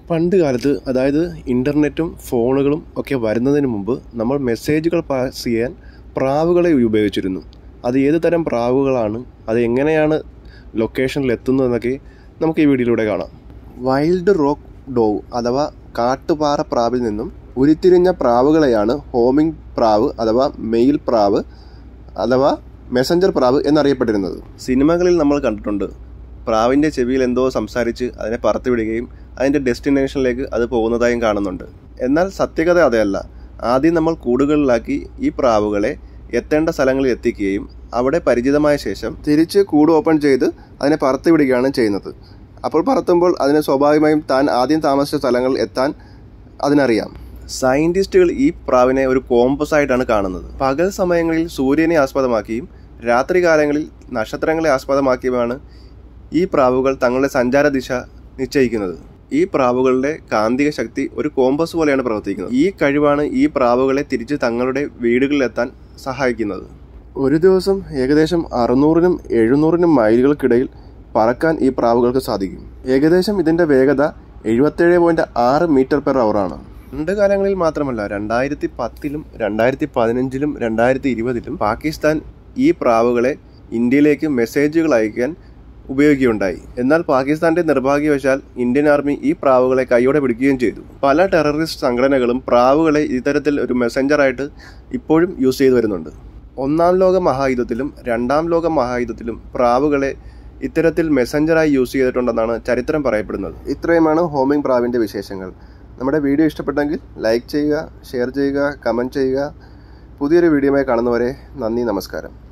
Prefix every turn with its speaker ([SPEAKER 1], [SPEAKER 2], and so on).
[SPEAKER 1] പണ്ട് കാലത്ത് അതായത് ഇൻ്റർനെറ്റും ഫോണുകളും ഒക്കെ വരുന്നതിന് മുമ്പ് നമ്മൾ മെസ്സേജുകൾ പാസ് ചെയ്യാൻ പ്രാവുകളെ ഉപയോഗിച്ചിരുന്നു അത് ഏത് തരം പ്രാവുകളാണ് അത് എങ്ങനെയാണ് ലൊക്കേഷനിൽ എത്തുന്നതെന്നൊക്കെ നമുക്ക് ഈ വീഡിയോയിലൂടെ കാണാം വൈൽഡ് റോക്ക് ഡോവ് അഥവാ കാട്ടുപാറ പ്രാവിൽ നിന്നും ഉരുത്തിരിഞ്ഞ പ്രാവുകളെയാണ് ഹോമിംഗ് പ്രാവ് അഥവാ മെയിൽ പ്രാവ് അഥവാ മെസഞ്ചർ പ്രാവ് എന്നറിയപ്പെട്ടിരുന്നത് സിനിമകളിൽ നമ്മൾ കണ്ടിട്ടുണ്ട് പ്രാവിൻ്റെ ചെവിയിൽ എന്തോ സംസാരിച്ച് അതിനെ പറത്തിവിടുകയും അതിൻ്റെ ഡെസ്റ്റിനേഷനിലേക്ക് അത് പോകുന്നതായും കാണുന്നുണ്ട് എന്നാൽ സത്യകത അതല്ല ആദ്യം നമ്മൾ കൂടുകളിലാക്കി ഈ പ്രാവുകളെ എത്തേണ്ട സ്ഥലങ്ങളിൽ എത്തിക്കുകയും അവിടെ പരിചിതമായ ശേഷം തിരിച്ച് കൂട് ഓപ്പൺ ചെയ്ത് അതിനെ പറത്തിവിടുകയാണ് ചെയ്യുന്നത് അപ്പോൾ പറത്തുമ്പോൾ അതിന് സ്വാഭാവികമായും താൻ ആദ്യം താമസിച്ച സ്ഥലങ്ങളിൽ എത്താൻ അതിനറിയാം സയന്റിസ്റ്റുകൾ ഈ പ്രാവിനെ ഒരു കോമ്പസ് ആയിട്ടാണ് കാണുന്നത് പകൽ സമയങ്ങളിൽ സൂര്യനെ ആസ്പദമാക്കിയും രാത്രികാലങ്ങളിൽ നക്ഷത്രങ്ങളെ ആസ്പദമാക്കിയുമാണ് ഈ പ്രാവുകൾ തങ്ങളുടെ സഞ്ചാര ദിശ നിശ്ചയിക്കുന്നത് ഈ പ്രാവുകളുടെ കാന്തിക ശക്തി ഒരു കോമ്പസ് പോലെയാണ് പ്രവർത്തിക്കുന്നത് ഈ കഴിവാണ് ഈ പ്രാവുകളെ തിരിച്ച് തങ്ങളുടെ വീടുകളിലെത്താൻ സഹായിക്കുന്നത് ഒരു ദിവസം ഏകദേശം അറുന്നൂറിനും എഴുന്നൂറിനും മൈലുകൾക്കിടയിൽ പറക്കാൻ ഈ പ്രാവുകൾക്ക് സാധിക്കും ഏകദേശം ഇതിന്റെ വേഗത എഴുപത്തേഴ് പോയിന്റ് ആറ് മീറ്റർ പെർ ആണ് പണ്ട് കാലങ്ങളിൽ മാത്രമല്ല രണ്ടായിരത്തി പത്തിലും രണ്ടായിരത്തി പതിനഞ്ചിലും രണ്ടായിരത്തി ഇരുപതിലും പാകിസ്ഥാൻ ഈ പ്രാവുകളെ ഇന്ത്യയിലേക്ക് മെസ്സേജുകൾ അയക്കാൻ ഉപയോഗിക്കുകയുണ്ടായി എന്നാൽ പാകിസ്ഥാന്റെ നിർഭാഗ്യവശാൽ ഇന്ത്യൻ ആർമി ഈ പ്രാവുകളെ കൈയോടെ പിടിക്കുകയും ചെയ്തു പല ടെററിസ്റ്റ് സംഘടനകളും പ്രാവുകളെ ഇത്തരത്തിൽ ഒരു മെസ്സഞ്ചറായിട്ട് ഇപ്പോഴും യൂസ് ചെയ്തു വരുന്നുണ്ട് ഒന്നാം ലോക മഹായുദ്ധത്തിലും രണ്ടാം ലോക മഹായുദ്ധത്തിലും പ്രാവുകളെ ഇത്തരത്തിൽ മെസ്സഞ്ചറായി യൂസ് ചെയ്തിട്ടുണ്ടെന്നാണ് ചരിത്രം പറയപ്പെടുന്നത് ഇത്രയുമാണ് ഹോമിംഗ് പ്രാവിൻ്റെ വിശേഷങ്ങൾ നമ്മുടെ വീഡിയോ ഇഷ്ടപ്പെട്ടെങ്കിൽ ലൈക്ക് ചെയ്യുക ഷെയർ ചെയ്യുക കമൻറ്റ് ചെയ്യുക പുതിയൊരു വീഡിയോയുമായി കാണുന്നവരെ നന്ദി നമസ്കാരം